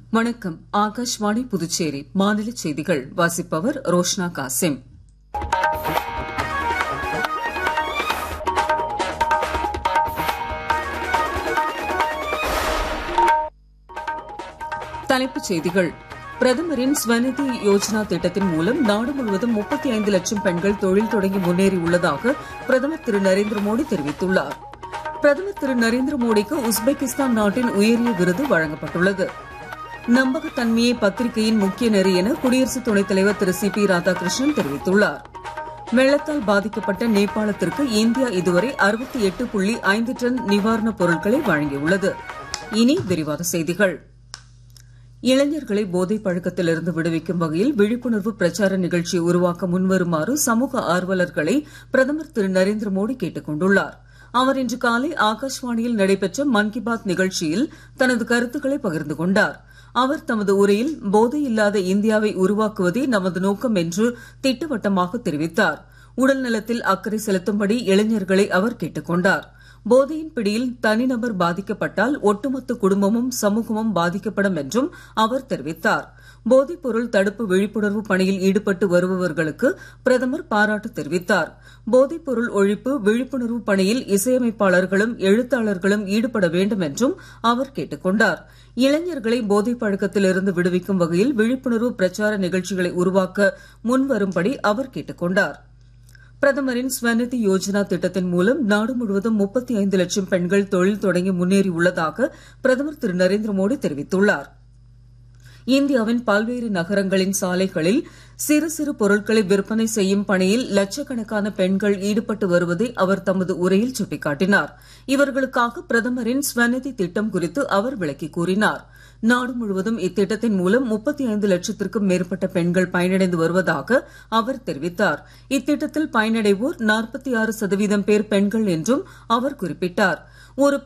வணக்கம் ஆகாஷ்வாணி புதுச்சேரி மாநில செய்திகள் வாசிப்பவர் ரோஷ்னா காசிம் தலைப்புச் செய்திகள் பிரதமரின் ஸ்வநிதி யோஜனா திட்டத்தின் மூலம் நாடு முழுவதும் முப்பத்தி ஐந்து லட்சம் பெண்கள் தொழில் தொடங்கி முன்னேறி உள்ளதாக பிரதமர் திரு நரேந்திர மோடி தெரிவித்துள்ளார் பிரதமர் திரு நரேந்திர மோடிக்கு உஸ்பெகிஸ்தான் நாட்டின் உயரிய விருது வழங்கப்பட்டுள்ளது நம்பகத்தன்மையே பத்திரிகையின் முக்கிய நெறி என குடியரசு துணைத் தலைவர் திரு சி பி ராதாகிருஷ்ணன் தெரிவித்துள்ளார் வெள்ளத்தால் பாதிக்கப்பட்ட நேபாளத்திற்கு இந்தியா இதுவரை அறுபத்தி எட்டு புள்ளி ஐந்து டன் நிவாரணப் பொருட்களை வழங்கியுள்ளது இனி விரிவான செய்திகள் இளைஞர்களை போதைப் பழக்கத்திலிருந்து விடுவிக்கும் வகையில் விழிப்புணர்வு பிரச்சார நிகழ்ச்சியை உருவாக்க முன்வருமாறு சமூக ஆர்வலர்களை பிரதமர் திரு நரேந்திர மோடி கேட்டுக் கொண்டுள்ளார் அவர் இன்று காலை ஆகாஷ்வாணியில் நடைபெற்ற மன் கி பாத் நிகழ்ச்சியில் தனது கருத்துக்களை பகிர்ந்து கொண்டார் அவர் தமது உரையில் போதை இல்லாத இந்தியாவை உருவாக்குவதே நமது நோக்கம் என்று திட்டவட்டமாக தெரிவித்தார் உடல் நலத்தில் அக்கறை செலுத்தும்படி இளைஞர்களை அவர் கேட்டுக் கொண்டார் போதையின் பிடியில் தனிநபர் பாதிக்கப்பட்டால் ஒட்டுமொத்த குடும்பமும் சமூகமும் பாதிக்கப்படும் என்றும் அவர் தெரிவித்தார் போதைப் பொருள் தடுப்பு விழிப்புணர்வு பணியில் ஈடுபட்டு வருபவர்களுக்கு பிரதமர் பாராட்டு தெரிவித்தார் போதைப் பொருள் ஒழிப்பு விழிப்புணர்வு பணியில் இசையமைப்பாளர்களும் எழுத்தாளர்களும் ஈடுபட வேண்டும் என்றும் அவர் கேட்டுக் கொண்டார் இளைஞர்களை போதைப் பழக்கத்திலிருந்து விடுவிக்கும் வகையில் விழிப்புணர்வு பிரச்சார நிகழ்ச்சிகளை உருவாக்க முன்வரும்படி அவர் கேட்டுக் கொண்டார் பிரதமரின் ஸ்வநிதி யோஜனா திட்டத்தின் மூலம் நாடு முழுவதும் முப்பத்தி ஐந்து லட்சம் பெண்கள் தொழில் தொடங்கி முன்னேறி உள்ளதாக பிரதமர் திரு நரேந்திர மோடி தெரிவித்துள்ளார் இந்தியாவின் பல்வேறு நகரங்களின் சாலைகளில் சிறு சிறு பொருட்களை விற்பனை செய்யும் பணியில் லட்சக்கணக்கான பெண்கள் ஈடுபட்டு வருவதை அவர் தமது உரையில் சுட்டிக்காட்டினார் இவர்களுக்காக பிரதமரின் ஸ்வநிதி திட்டம் குறித்து அவர் விளக்கி கூறினார் நாடு முழுவதும் இத்திட்டத்தின் மூலம் முப்பத்தி ஐந்து லட்சத்திற்கும் மேற்பட்ட பெண்கள் பயனடைந்து வருவதாக அவர் தெரிவித்தார் இத்திட்டத்தில் பயனடைவோர் நாற்பத்தி ஆறு சதவீதம் பேர் பெண்கள் என்றும் அவர் குறிப்பிட்டார் ஒரு